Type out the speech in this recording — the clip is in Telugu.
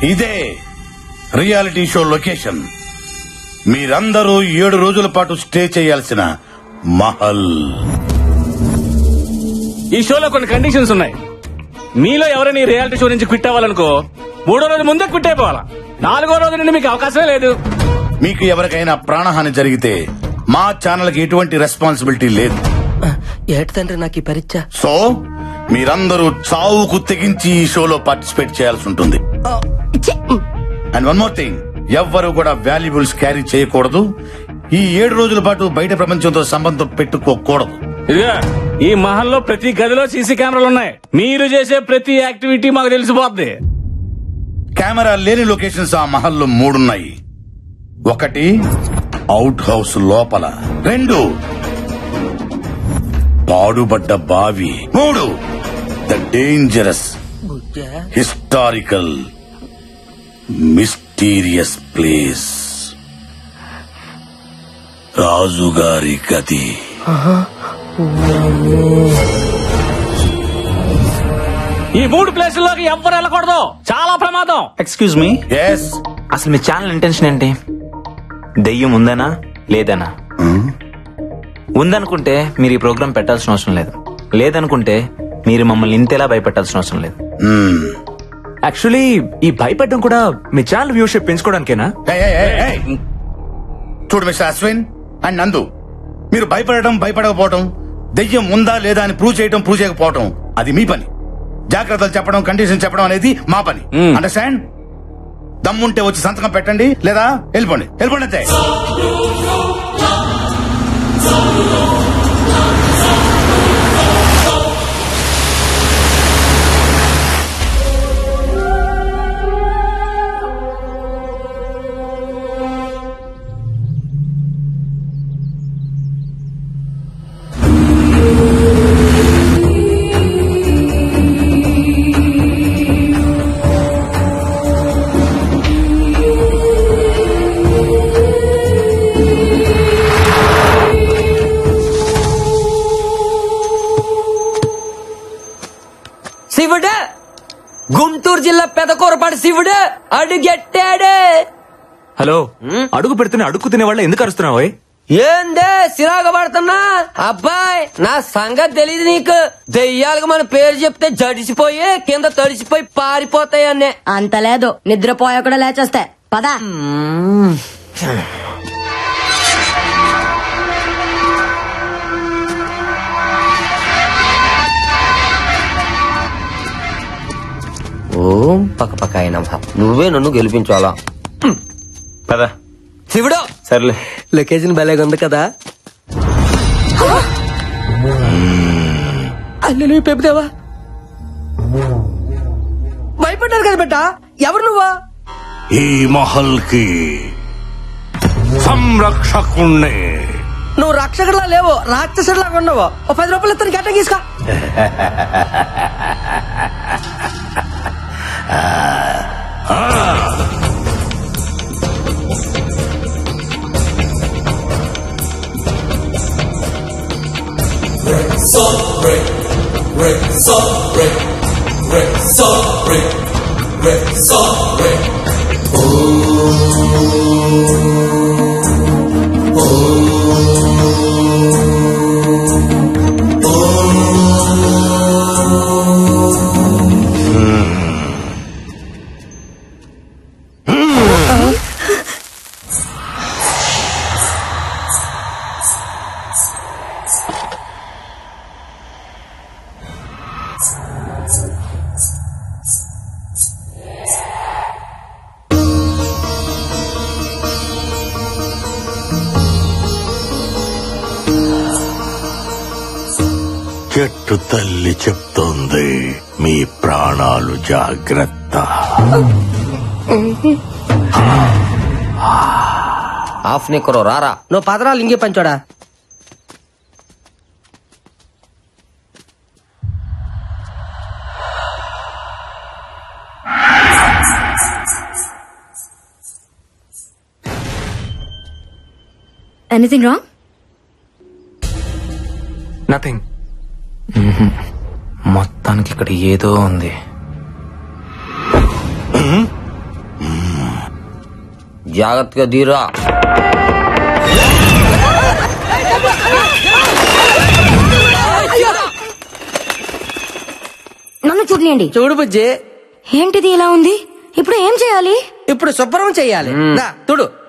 ఇదే రియాలిటీ షో లొకేషన్ మీరందరూ ఏడు రోజుల పాటు స్టే చేయాల్సిన మహల్ ఈ షోలో కొన్ని కండిషన్స్ ఉన్నాయి మీలో ఎవరైనా ఈ రియాలిటీ షో నుంచి క్విట్ అవ్వాలనుకో మూడో రోజు ముందే క్విట్ అయిపోవాలా నాలుగో రోజు నుండి మీకు అవకాశమే లేదు మీకు ఎవరికైనా ప్రాణహాని జరిగితే మా ఛానల్ కి ఎటువంటి రెస్పాన్సిబిలిటీ లేదు ఏటి తండ్రి నాకు ఈ పరీక్ష సో మీరందరూ చావుకు తెగించి ఈ షోలో పార్టిసిపేట్ చేయాల్సి ఉంటుంది అండ్ వన్ మోర్ థింగ్ ఎవ్వరు కూడా వాల్యుబుల్స్ క్యారీ చేయకూడదు ఈ ఏడు రోజుల పాటు బయట ప్రపంచంతో సంబంధం పెట్టుకోకూడదు ఇదిగా ఈ మహల్లో ప్రతి గదిలో సీసీ కెమెరాలు ఉన్నాయి మీరు చేసే ప్రతి యాక్టివిటీ మాకు తెలిసిపోద్ది కెమెరా లేని లొకేషన్స్ ఆ మహల్లో మూడున్నాయి ఒకటి అవుట్ హౌస్ లోపల రెండు పాడుబడ్డ బావి మూడు the dangerous historical mysterious place రాజుగారి గది ఈ మూడు ప్లేసుల్లోకి ఎవ్వరు వెళ్ళకూడదు చాలా ప్రమాదం ఎక్స్క్యూజ్ మీ ఎస్ అసలు మీ ఛానల్ ఇంటెన్షన్ ఏంటి దెయ్యం ఉందనా లేదనా ఉందనుకుంటే మీరు ఈ ప్రోగ్రామ్ పెట్టాల్సిన అవసరం లేదు లేదనుకుంటే మీరు మమ్మల్ని ఇంతేలా భయపెట్టాల్సిన అవసరం లేదు యాక్చువల్లీ ఈ భయపడడం కూడా మీ ఛానల్ వ్యూషిప్ పెంచుకోవడానికేనా చూడు మిస్టర్ అశ్విన్ అండ్ నందు మీరు భయపడటం భయపడకపోవటం దెయ్యం ఉందా లేదా అని ప్రూవ్ చేయటం ప్రూవ్ చేయకపోవటం అది మీ పని జాగ్రత్తలు చెప్పడం కండిషన్ చెప్పడం అనేది మా పని అండర్స్టాండ్ దమ్ముంటే వచ్చి సంతకం పెట్టండి లేదా వెళ్ళిపోండి వెళ్ళిపోండి అంతే శివుడు గుంటూరు జిల్లా పెదకూరపాటి శివుడు అడుగెట్టాడు హలో అడుగు పెడుతున్న అడుగు తినే వాళ్ళు ఎందుకు అరుస్తున్నావు ఏందే సిరాగ పడుతున్నా అబ్బాయి నా సంగతి తెలియదు నీకు దెయ్యాలకు మన పేరు చెప్తే జడిసిపోయి కింద తడిసిపోయి పారిపోతాయన్నే అంత లేదు నిద్రపోయా కూడా లేచేస్తే పదా ఓం పక్క పక్క అయినా నువ్వే నన్ను గెలిపించాలా పదా శివుడు సర్లే లొకేషన్ భలేగా ఉంది కదా అల్లు పెప్పుదేవా భయపడ్డారు కదా బెట్ట ఎవరు నువ్వా ఈ మహల్ కి సంరక్షకుణ్ణి నువ్వు రక్షకుడిలా లేవు రాక్షసుడిలాగా ఉన్నావు ఓ పది రూపాయలు ఇస్తాను గట్ట తీసుకో చెట్టు తల్లి చెప్తోంది మీ ప్రాణాలు జాగ్రత్త ఆఫ్ నిక్కరు రారా నువ్వు పదరాలు ఇంకే పంచోడా ఎనీథింగ్ రాంగ్ నథింగ్ మొత్తానికి ఇక్కడ ఏదో ఉంది జాగ్రత్తగా దీరా నన్ను చూడలేండి చూడు బుజ్జి ఏంటిది ఇలా ఉంది ఇప్పుడు ఏం చేయాలి ఇప్పుడు శుభ్రం చెయ్యాలి దా, చూడు